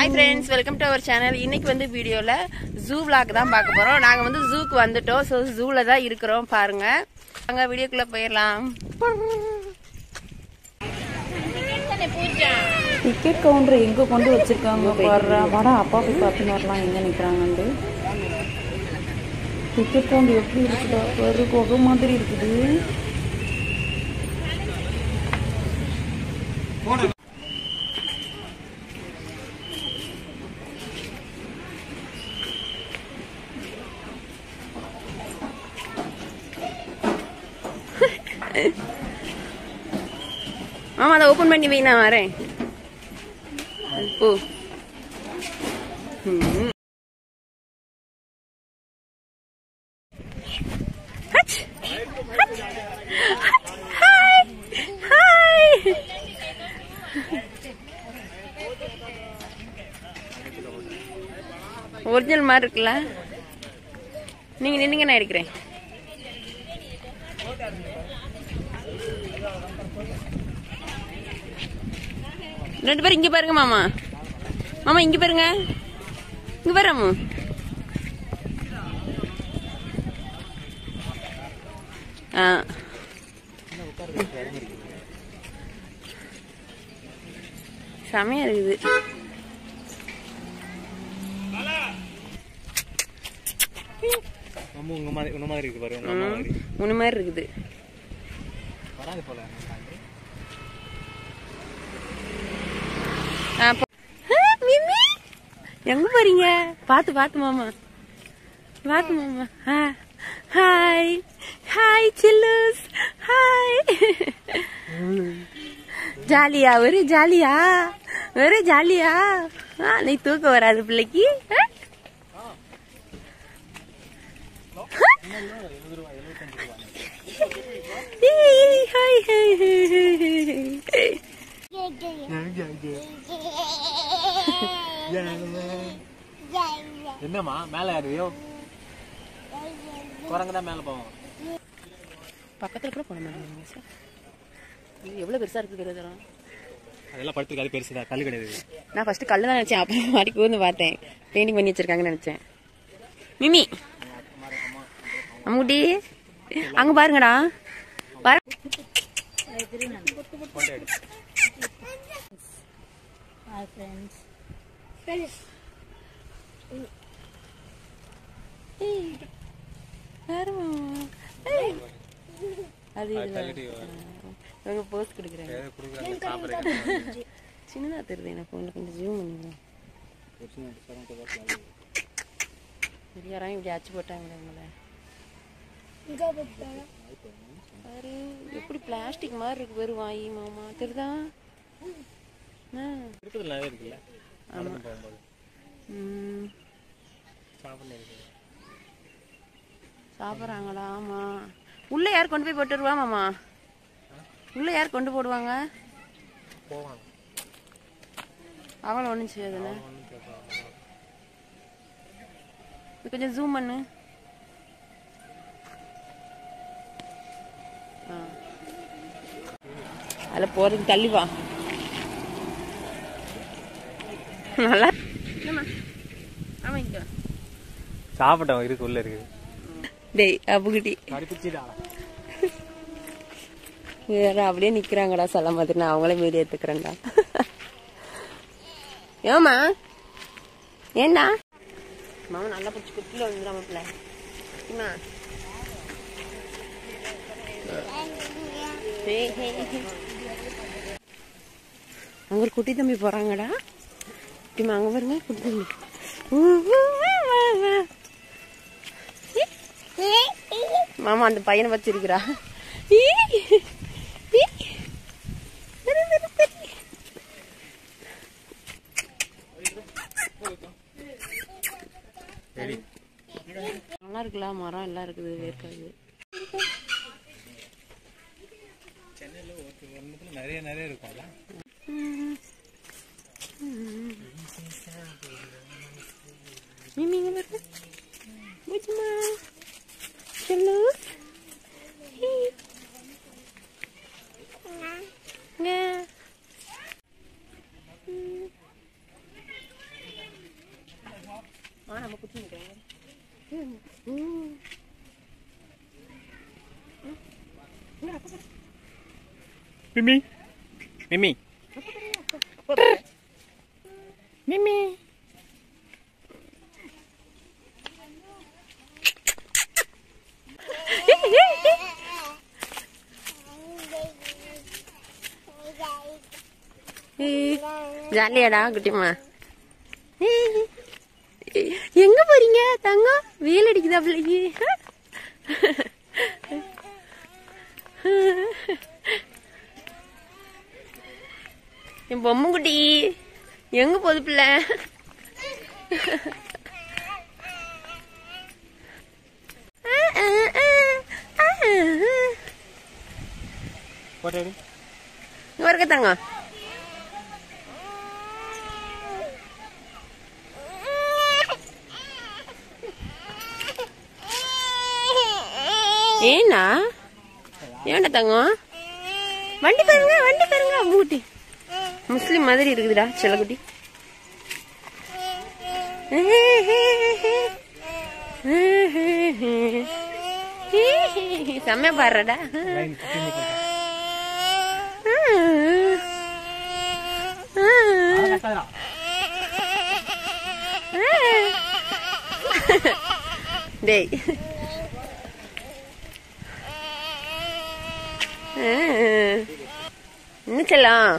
Hi friends welcome to our channel இன்னைக்கு வந்து வீடியோல ஜூ vlog தான் பார்க்க போறோம் நாங்க வந்து ஜூக்கு வந்துட்டோம் ஸோ ஜூல தான் இருக்கிறோம் பாருங்க அங்க வீடியோக்குள்ள போயிடலாம் டிக்கெட் கவுண்டர் எங்க கொண்டு வச்சிருக்காங்க பாடுறா வாடா அப்பா போய் பார்த்துன்னு வரலாம் எங்க நிக்கிறாங்கன்னு டிக்கெட் கவுண்டர் எப்படி இருக்குதா ஒரு குகை மாதிரி இருக்குது ஆமா அதை ஓபன் பண்ணி வை நான் வரேன் ஓ ம். ஹச். ஹச். ஹச். ஹாய். ஹாய். ஒரிஜினல் மாதிரி இருக்குல்ல நீங்க நின்னுங்க நான் எடுக்கிறேன் ரெண்டு பேரும் இங்க பாருங்க மாமா மாமா இங்க பாருங்க இங்க பாரு அம்மு ஆ செமையா இருக்குது நம்ம உங்க மாதிரி உன்ன மாதிரி இருக்கு பாரு உங்க அம்மா மாதிரி மூணு மாதிரி இருக்குது வராது போல ஆ, போ- ஆ, மிமி எங்க போறீங்க பாத்து பாத்து மாமா பாத்து மாமா ஆ, ஹாய் ஹாய் சில்லுஸ் ஹாய் ஜாலியா ஒரே ஜாலியா ஒரே ஜாலியா ஆ, நீ தூக்கம் வராது பிள்ளைக்கு ஆ? ஏய், hi hi hi hi hi என்னம்மா மேல யாருவியோ குரங்கு தான் மேல போவோம் பக்கத்துல கூட போன மாட்டேங்க சார் இது எவ்வளவு பெருசா இருக்கு தெரியுதா அதெல்லாம் படுத்துருக்கு அது பெருசுதான் கல்லு கிடையாது நான் ஃபர்ஸ்ட் கல்லு தான் நினைச்சேன் அப்புறம் மாடி வந்து பார்த்தேன் பெயிண்டிங் பண்ணி வச்சிருக்காங்கன்னு நினைச்சேன் மிமி அம்முட்டி அங்க பாருங்கடா பாரு பாருமா. ஏய். அது இது இவங்க போஸ்ட் கொடுக்குறாங்க கொடுக்குறாங்க சாப்பிடுறேன் சின்னதா தெரியுது எனக்கு ஃபோனில் கொஞ்சம் ஜூம் பண்ணிடுறேன் யாராவது இப்படி அச்சு போட்டாங்க உங்களை பாரு எப்படி பிளாஸ்டிக் மாதிரி இருக்கு வெறும் வாயி மாமா தெரியுதா ஆ. இருக்கிறது நிறைய இருக்குல்ல நடந்து போகும்போது ம். சாப்பிட இருக்கு சாப்பிட்றாங்களா ஆமா உள்ள யார் கொண்டு போய் போட்டுருவா மாமா உள்ள யார் கொண்டு போடுவாங்க போவாங்க அவளை ஒன்றும் செய்யாதுல்ல ஒன்றும் கேட்பாங்க இது கொஞ்சம் ஜூம் பண்ணு ஆ. அதுல போறதுக்கு தள்ளி வா நல்லா என்னம்மா? ஆமா இங்க வா. சாப்பிட்டோம் இருக்கு உள்ள இருக்கு டேய் அப்புகிட்டி கடிப்பிச்சுடா வேற அப்படியே நிக்கிறாங்கடா சொல்ல மாதிரி நான் அவங்களே மீறி எடுத்துக்கிறேன்டா ஏமா ஏண்டா மாமா நல்லா பிடிச்சி குட்டில வந்துடாம பிள்ளை அம்மா. ஏய், ஏய், ஏய். அங்க ஒரு குட்டி தம்பி போறாங்கடா குட்டிமா அங்க பாருங்க குட்டி தம்பி ஊ, ஊ, வா, வா, வா. மாமா அந்த பையனை வச்சிருக்கிறா ரெடி நல்லா இருக்குல்ல மரம் எல்லாம் இருக்குது வேர்க்காது சென்னையில் ஒரு ஒன்றுத்துல நிறைய நிறைய இருக்கும்ல மிமி இங்க பாரு பூச்சிமா செல்லு இங்க மிமி மிமி மிமி ஜாலியாடா குட்டிமா எங்க போறீங்க தங்கம் வெயில் அடிக்குதா பிள்ளைக்கு என் பொம்மை குட்டி எங்க போகுது பிள்ளை போட்டாரு இங்க இருக்க தங்கம் ஏண்ணா ஏன்டா தங்கம் வண்டி பாருங்க வண்டி பாருங்க அம்முக்குட்டி முஸ்லிம் மாதிரி இருக்குதுடா செல்லக்குட்டி செம்மையா பாடுறடா லைன் குட்டி நிக்கிறா. கத்தாதடா. டேய் என்ன செல்லம்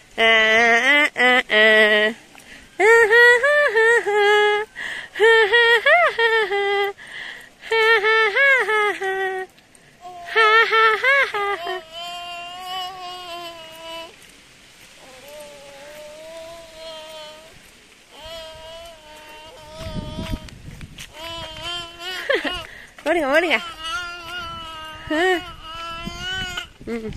ஓடுங்க ஓடுங்க ம்.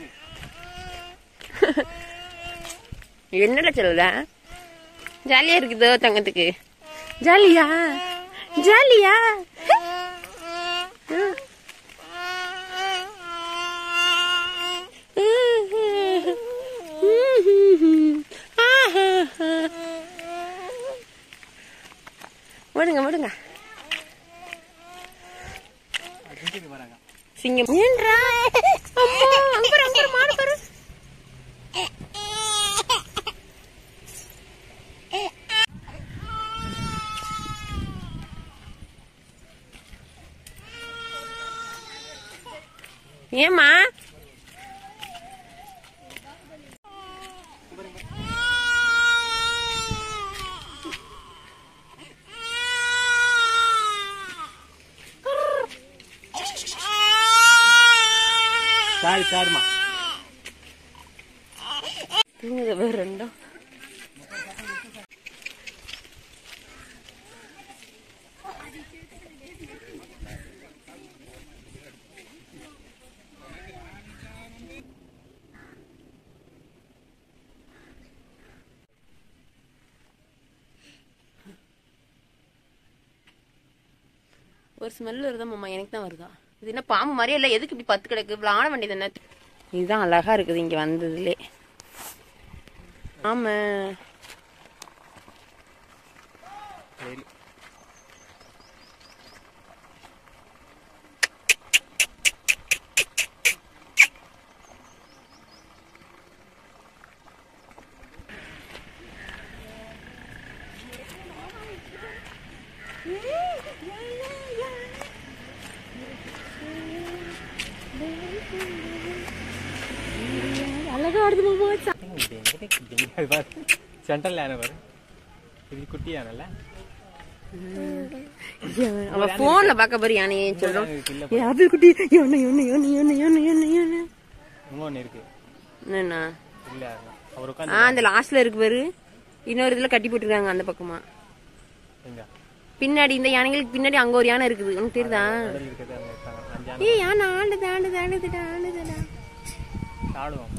என்னடா சொல்லுதா ஜாலியா இருக்குதோ தங்கத்துக்கு ஜாலியா ஜாலியா ஓடுங்க ஓடுங்க குட்டிக்கு வராங்க சிங்கம் ஏன்றா அம்மா அங்க பாரு அங்க பாரு மாடு பாரு ஏமா சாரி சாரிமா தூங்குது வேற ரெண்டும் ஒரு ஸ்மெல் வருதா மாமா எனக்கு தான் வருதா இது என்ன பாம்பு மாதிரியே இல்லை எதுக்கு இப்படி பத்து கிடக்கு இவ்வளோ ஆட வேண்டியது என்ன இதுதான் அழகா இருக்குது இங்க வந்ததுலே ஆமா சரி அழகா ஆடுது மாமா இது எங்கிட்ட தெரியாது பாரு சென்ட்ரல் யானை பாரு இது குட்டி யானைல அவன் போன்ல பாக்க பாரு யானையே சொல்றோம் இருக்கு இல்ல ஏ ஆப்பிள் குட்டி யோன்னு யோன்னு யோன்னு யோன்னு யோன்னு யோன்னு யோன்னு இன்னொன்னு இருக்கு என்னண்ணா இல்ல அவர் ஆ உட்காந்து அந்த லாஸ்ட்ல இருக்கு பாரு இன்னொரு இதுல கட்டி போட்டுருக்காங்க அந்த பக்கமா எங்க பின்னாடி இந்த யானைகளுக்கு பின்னாடி அங்க ஒரு யானை இருக்குது உனக்கு தெரியுதா நடுவில் இருக்கிறது அங்க இருக்காங்க அஞ்சு யானை ஏ யானை ஆடுது ஆடுது ஆடுதுடா ஆடுதுடா சாடுவோம்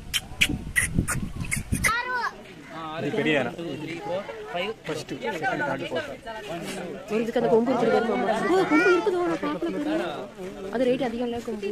இது பெரிய யானை ஃபர்ஸ்ட் செகண்ட் தேர்ட் ஃபோர்த் ஒரு இதுக்கு அந்த கொம்பு இருக்குது பாரு மாமா ஓ, கொம்பு இருக்குதோ நான் பார்க்கல பாரு. அது ரேட் அதிகம் இல்ல கொம்பு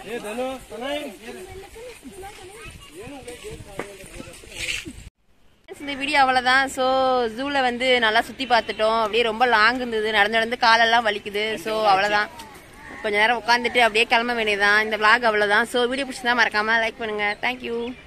இந்த வீடியோ அவ்வளோதான் ஸோ ஜூவில் வந்து நல்லா சுற்றி பார்த்துட்டோம் அப்படியே ரொம்ப லாங் இருந்தது நடந்து நடந்து காலெல்லாம் வலிக்குது ஸோ அவ்வளோதான் கொஞ்ச நேரம் உட்காந்துட்டு அப்படியே கிளம்ப வேண்டியதுதான் இந்த vlog அவ்வளோதான் ஸோ வீடியோ பிடிச்சிருந்தா மறக்காமல் லைக் பண்ணுங்கள் தேங்க்யூ